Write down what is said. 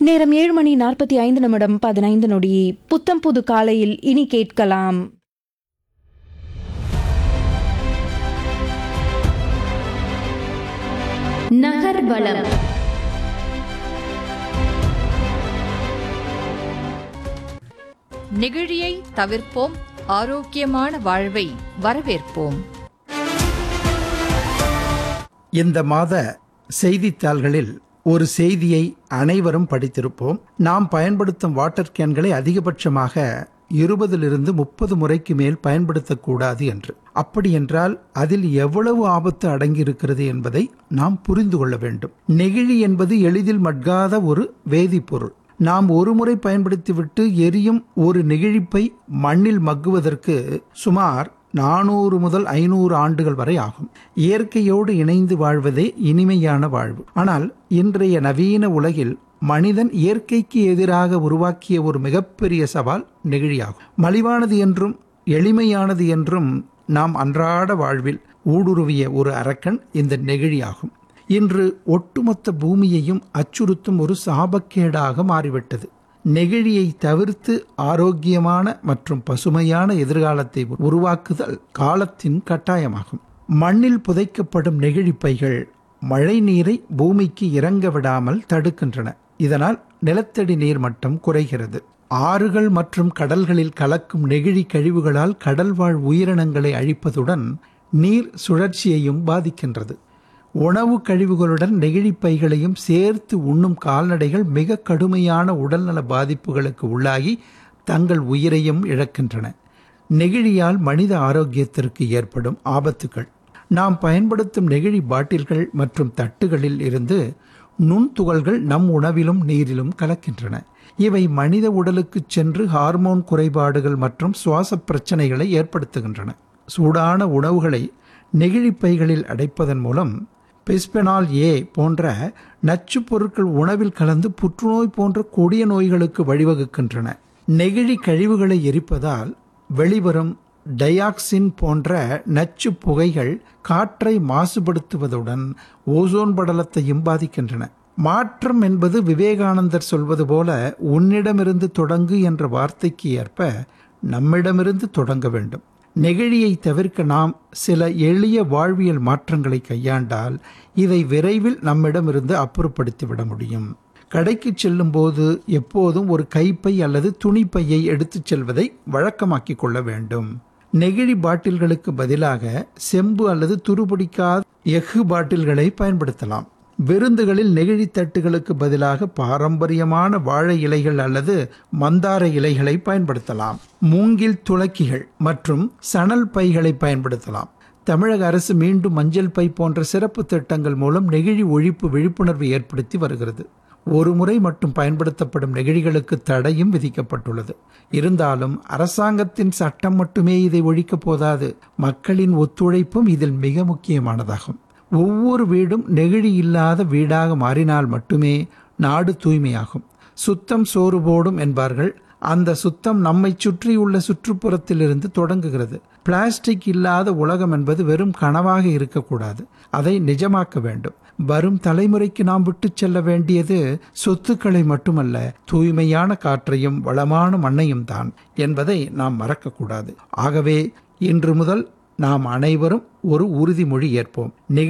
நேரம் ஏழு மணி நாற்பத்தி ஐந்து நிமிடம் பதினைந்து நொடி புத்தம் புது காலையில் இனி கேட்கலாம் நகர்வலம் நெகிழியை தவிர்ப்போம் ஆரோக்கியமான வாழ்வை வரவேற்போம் இந்த மாத செய்தித்தாள்களில் ஒரு செய்தியை அனைவரும் படித்திருப்போம் நாம் பயன்படுத்தும் வாட்டர் கேன்களை அதிகபட்சமாக இருபதிலிருந்து முப்பது முறைக்கு மேல் பயன்படுத்தக்கூடாது என்று அப்படி என்றால் அதில் எவ்வளவு ஆபத்து அடங்கியிருக்கிறது என்பதை நாம் புரிந்து கொள்ள வேண்டும் நெகிழி என்பது எளிதில் மட்காத ஒரு வேதிப்பொருள் நாம் ஒரு முறை பயன்படுத்திவிட்டு எரியும் ஒரு நெகிழிப்பை மண்ணில் மக்குவதற்கு சுமார் நானூறு முதல் ஐநூறு ஆண்டுகள் வரை ஆகும் இயற்கையோடு இணைந்து வாழ்வதே இனிமையான வாழ்வு ஆனால் இன்றைய நவீன உலகில் மனிதன் இயற்கைக்கு எதிராக உருவாக்கிய ஒரு மிகப்பெரிய சவால் நெகிழியாகும் மலிவானது என்றும் எளிமையானது என்றும் நாம் அன்றாட வாழ்வில் ஊடுருவிய ஒரு அரக்கன் இந்த நெகிழியாகும் இன்று ஒட்டுமொத்த பூமியையும் அச்சுறுத்தும் ஒரு சாபக்கேடாக மாறிவிட்டது நெகிழியை தவிர்த்து ஆரோக்கியமான மற்றும் பசுமையான எதிர்காலத்தை உருவாக்குதல் காலத்தின் கட்டாயமாகும் மண்ணில் புதைக்கப்படும் நெகிழி பைகள் மழை நீரை பூமிக்கு இறங்க விடாமல் தடுக்கின்றன இதனால் நிலத்தடி நீர் மட்டம் குறைகிறது ஆறுகள் மற்றும் கடல்களில் கலக்கும் நெகிழி கழிவுகளால் கடல்வாழ் உயிரினங்களை அழிப்பதுடன் நீர் சுழற்சியையும் பாதிக்கின்றது உணவு கழிவுகளுடன் நெகிழிப் பைகளையும் சேர்த்து உண்ணும் கால்நடைகள் மிக கடுமையான உடல்நல பாதிப்புகளுக்கு உள்ளாகி தங்கள் உயிரையும் இழக்கின்றன நெகிழியால் மனித ஆரோக்கியத்திற்கு ஏற்படும் ஆபத்துகள் நாம் பயன்படுத்தும் நெகிழி பாட்டில்கள் மற்றும் தட்டுகளில் இருந்து நுண்துகள்கள் நம் உணவிலும் நீரிலும் கலக்கின்றன இவை மனித உடலுக்கு சென்று ஹார்மோன் குறைபாடுகள் மற்றும் சுவாச பிரச்சனைகளை ஏற்படுத்துகின்றன சூடான உணவுகளை நெகிழிப் பைகளில் அடைப்பதன் மூலம் பிஸ்பெனால் ஏ போன்ற நச்சுப் பொருட்கள் உணவில் கலந்து புற்றுநோய் போன்ற கொடிய நோய்களுக்கு வழிவகுக்கின்றன நெகிழி கழிவுகளை எரிப்பதால் வெளிவரும் டயாக்சின் போன்ற நச்சு புகைகள் காற்றை மாசுபடுத்துவதுடன் ஓசோன் படலத்தையும் பாதிக்கின்றன மாற்றம் என்பது விவேகானந்தர் சொல்வது போல உன்னிடமிருந்து தொடங்கு என்ற வார்த்தைக்கு ஏற்ப நம்மிடமிருந்து தொடங்க வேண்டும் நெகிழியை தவிர்க்க நாம் சில எளிய வாழ்வியல் மாற்றங்களை கையாண்டால் இதை விரைவில் நம்மிடமிருந்து அப்புறப்படுத்திவிட முடியும் கடைக்கு செல்லும் போது எப்போதும் ஒரு கைப்பை அல்லது துணிப்பையை எடுத்துச் செல்வதை வழக்கமாக்கிக் கொள்ள வேண்டும் நெகிழி பாட்டில்களுக்கு பதிலாக செம்பு அல்லது துருபிடிக்காத எஃகு பாட்டில்களை பயன்படுத்தலாம் விருந்துகளில் நெகிழி தட்டுகளுக்கு பதிலாக பாரம்பரியமான வாழை இலைகள் அல்லது மந்தார இலைகளை பயன்படுத்தலாம் மூங்கில் துளக்கிகள் மற்றும் சணல் பைகளை பயன்படுத்தலாம் தமிழக அரசு மீண்டும் மஞ்சள் பை போன்ற சிறப்பு திட்டங்கள் மூலம் நெகிழி ஒழிப்பு விழிப்புணர்வு ஏற்படுத்தி வருகிறது ஒரு முறை மட்டும் பயன்படுத்தப்படும் நெகிழிகளுக்கு தடையும் விதிக்கப்பட்டுள்ளது இருந்தாலும் அரசாங்கத்தின் சட்டம் மட்டுமே இதை ஒழிக்கப் போதாது மக்களின் ஒத்துழைப்பும் இதில் மிக முக்கியமானதாகும் ஒவ்வொரு வீடும் நெகிழி இல்லாத வீடாக மாறினால் மட்டுமே நாடு தூய்மையாகும் சுத்தம் சோறு போடும் என்பார்கள் அந்த சுத்தம் நம்மை சுற்றியுள்ள சுற்றுப்புறத்திலிருந்து தொடங்குகிறது பிளாஸ்டிக் இல்லாத உலகம் என்பது வெறும் கனவாக இருக்கக்கூடாது அதை நிஜமாக்க வேண்டும் வரும் தலைமுறைக்கு நாம் விட்டு செல்ல வேண்டியது சொத்துக்களை மட்டுமல்ல தூய்மையான காற்றையும் வளமான மண்ணையும் தான் என்பதை நாம் மறக்கக்கூடாது ஆகவே இன்று முதல் நாம் அனைவரும் ஒரு உறுதிமொழி ஏற்போம்